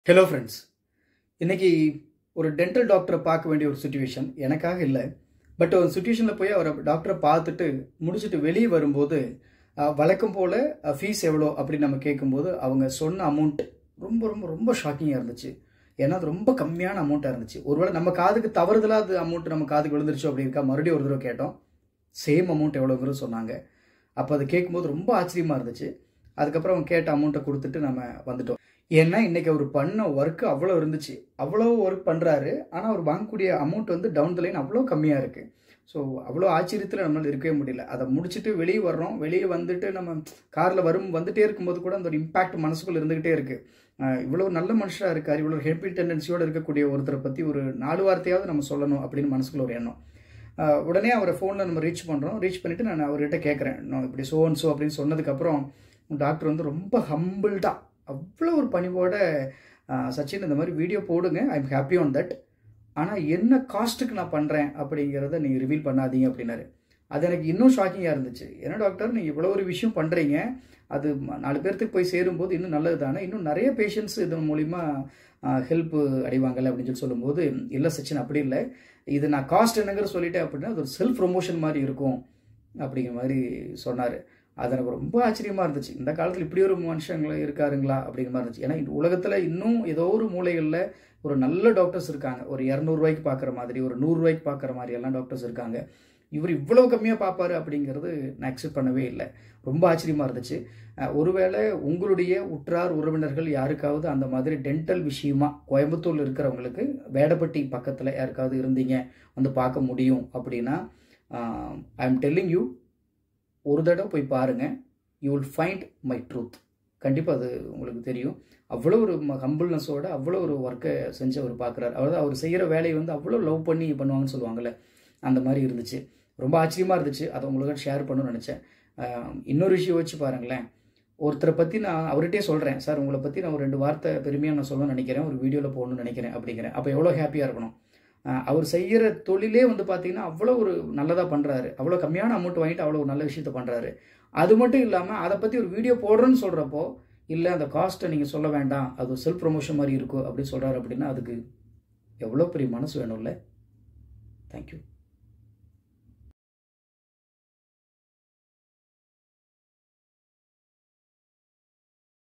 hello friends இன்னைக்கு ஒரு dental டாக்டரை பார்க்க வேண்டிய ஒரு சுச்சுவேஷன் எனக்காக இல்லை பட் ஒரு சுச்சுவேஷனில் போய் அவரை டாக்டரை பார்த்துட்டு முடிச்சுட்டு வெளியே வரும்போது அஹ், வழக்கம் போல் ஃபீஸ் எவ்வளோ அப்படின்னு நம்ம கேட்கும்போது அவங்க சொன்ன அமௌண்ட் ரொம்ப ரொம்ப ரொம்ப ஷாக்கிங்காக இருந்துச்சு ஏன்னா அது ரொம்ப கம்மியான அமௌண்ட்டாக இருந்துச்சு ஒருவேளை நம்ம காதுக்கு தவறுதலாக அது அமௌண்ட் நம்ம காதுக்கு விழுந்துருச்சு அப்படி இருக்கா மறுபடியும் ஒரு தடவை கேட்டோம் சேம் அமௌண்ட் எவ்வளோங்கிறது சொன்னாங்க அப்போ அது கேட்கும்போது ரொம்ப ஆச்சரியமாக இருந்துச்சு அதுக்கப்புறம் அவங்க கேட்ட அமௌண்ட்டை கொடுத்துட்டு நம்ம வந்துட்டோம் ஏன்னா இன்னைக்கு அவர் பண்ண ஒர்க்கு அவ்வளோ இருந்துச்சு அவ்வளோ ஒர்க் பண்ணுறாரு ஆனால் அவர் வாங்கக்கூடிய அமௌண்ட் வந்து டவுன் த லைன் அவ்வளோ கம்மியாக இருக்குது ஸோ அவ்வளோ ஆச்சரியத்தில் நம்மளால் இருக்கவே முடியல அதை முடிச்சுட்டு வெளியே வர்றோம் வெளியே வந்துட்டு நம்ம காரில் வரும் வந்துட்டே இருக்கும்போது கூட அந்த ஒரு இம்பாக்ட் மனசுக்குள்ள இருந்துகிட்டே இருக்குது இவ்வளோ நல்ல மனுஷராக இருக்கார் இவ்வளோ ஹெல்பி டெண்டன்சியோடு இருக்கக்கூடிய ஒருத்தரை பற்றி ஒரு நாலு வார்த்தையாவது நம்ம சொல்லணும் அப்படின்னு மனசுக்குள்ள ஒரு எண்ணம் ஆஹ் உடனே அவரை ஃபோனில் நம்ம ரீச் பண்ணுறோம் ரீச் பண்ணிவிட்டு நான் அவர்கிட்ட கேட்குறேன் நான் இப்படி சோ அண்ட் சோ அப்படின்னு சொன்னதுக்கப்புறம் டாக்டர் வந்து ரொம்ப ஹம்பிள்டாக அவ்வளோ ஒரு பணிவோட ஆஹ் சச்சின் இந்த மாதிரி வீடியோ போடுங்க I'm happy on that ஆனால் என்ன காஸ்ட்டுக்கு நான் பண்ணுறேன் அப்படிங்கிறத நீங்கள் ரிவீல் பண்ணாதீங்க அப்படின்னாரு அது எனக்கு இன்னும் ஷாக்கிங்காக இருந்துச்சு ஏன்னா டாக்டர் நீங்கள் இவ்வளோ ஒரு விஷயம் பண்ணுறீங்க அது ம- நாலு பேர்த்துக்கு போய் சேரும்போது இன்னும் நல்லது தானே இன்னும் நிறைய பேஷண்ட்ஸ் இதன் மூலிமா ஹெல்ப் அடைவாங்கல்ல அப்படின்னு சொல்லி சொல்லும்போது இல்லை சச்சின் அப்படி இல்லை இது நான் காஸ்ட் என்னங்கிற சொல்லிட்டேன் அப்படின்னா அது ஒரு செல்ஃப் ப்ரொமோஷன் மாதிரி இருக்கும் அப்படிங்கிற மாதிரி சொன்னார் அது எனக்கு ரொம்ப ஆச்சரியமாக இருந்துச்சு இந்த காலத்தில் இப்படி ஒரு மனுஷங்கள இருக்காருங்களா அப்படிங்கிற மாதிரி இருந்துச்சு ஏன்னா இந்த உலகத்தில் இன்னும் ஏதோ ஒரு மூலைகளில் ஒரு நல்ல டாக்டர்ஸ் இருக்காங்க ஒரு இரநூறுவாய்க்கு பார்க்குற மாதிரி ஒரு நூறுரூவாய்க்கு பார்க்குற மாதிரி எல்லாம் டாக்டர்ஸ் இருக்காங்க இவர் இவ்வளவு கம்மியாக பார்ப்பாரு அப்படிங்கிறது நான் அக்செப்ட் பண்ணவே இல்லை ரொம்ப ஆச்சரியமாக இருந்துச்சு அஹ் ஒருவேளை உங்களுடைய உற்றார் உறவினர்கள் யாருக்காவது அந்த மாதிரி டென்டல் விஷயமா கோயம்புத்தூர்ல இருக்கிறவங்களுக்கு வேடப்பட்டி பக்கத்தில் யாருக்காவது இருந்தீங்க வந்து பார்க்க முடியும் அப்படின்னா ஐ எம் டெல்லிங் யூ ஒரு தடவை போய் பாருங்க you will find my truth கண்டிப்பாக அது உங்களுக்கு தெரியும் அவ்வளோ ஒரு ஹம்பிள்னஸோட அவ்வளோ ஒரு ஒர்க்கை செஞ்சு அவர் பார்க்குறாரு அதாவது அவர் செய்கிற வேலையை வந்து அவ்வளோ லவ் பண்ணி பண்ணுவாங்கன்னு சொல்லுவாங்கல்ல அந்த மாதிரி இருந்துச்சு ரொம்ப ஆச்சரியமாக இருந்துச்சு அதை உங்களுக்கு ஷேர் பண்ணணும்னு நினச்சேன் ஆஹ் இன்னொரு விஷயம் வச்சு பாருங்களேன் ஒருத்தரை பற்றி நான் அவர்கிட்டயே சொல்கிறேன் சார் உங்களை பற்றி நான் ஒரு ரெண்டு வார்த்தை பெருமையாக நான் சொல்லணும்னு நினைக்கிறேன் ஒரு வீடியோவில் போடணும்னு நினைக்கிறேன் அப்படிங்கிறேன் அப்போ எவ்வளோ ஹாப்பியாக இருக்கணும் ஆஹ் அவர் செய்கிற தொழிலே வந்து பார்த்தீங்கன்னா அவ்வளோ ஒரு நல்லதாக பண்ணுறாரு அவ்வளோ கம்மியான அமௌண்ட் வாங்கிட்டு அவ்வளோ ஒரு நல்ல விஷயத்த பண்ணுறாரு அது மட்டும் இல்லாமல் அதை பற்றி ஒரு வீடியோ போடுறேன்னு சொல்கிறப்போ இல்லை அந்த காஸ்ட்டை நீங்கள் சொல்ல வேண்டாம் அது ஒரு செல்ஃப் ப்ரொமோஷன் மாதிரி இருக்கும் அப்படின்னு சொல்கிறாரு அப்படின்னா அதுக்கு எவ்வளோ பெரிய மனசு வேணும்ல தேங்க்யூ